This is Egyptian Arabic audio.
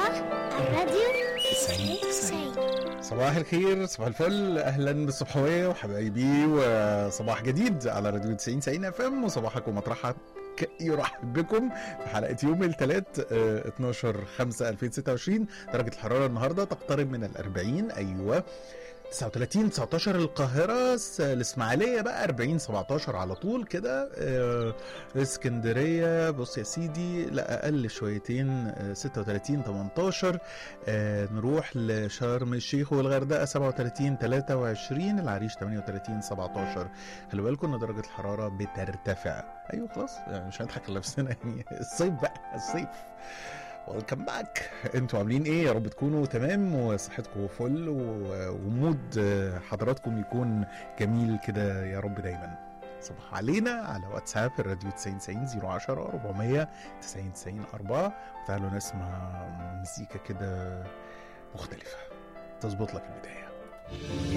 الراديو تسعين تسعين صباح الخير صباح الفل اهلا بالصبحويه وحبايبي وصباح جديد على راديو 90 90 اف ام وصباحكم مطرحك يرحب بكم في حلقه يوم الثلاث 12 5 2026 درجه الحراره النهارده تقترب من ال 40 ايوه 39 19 القاهرة س- الإسماعيلية بقى 40 17 على طول كده آه، اسكندرية بص يا سيدي لا أقل شويتين آه، 36 18 آه، نروح لشرم الشيخ والغردقة 37 23 العريش 38 17 خلي بالكم ان درجة الحرارة بترتفع ايوه خلاص يعني مش هنضحك على نفسنا يعني الصيف بقى الصيف ويلكم باك انتوا عاملين ايه يا رب تكونوا تمام وصحتكم فل و- ومود آه، حضراتكم يكون جميل كده يا رب دايما صباح علينا على واتساب الراديو 90 90 010 400 90 90 4 تعالوا نسمع مزيكا كده مختلفة تظبط لك البداية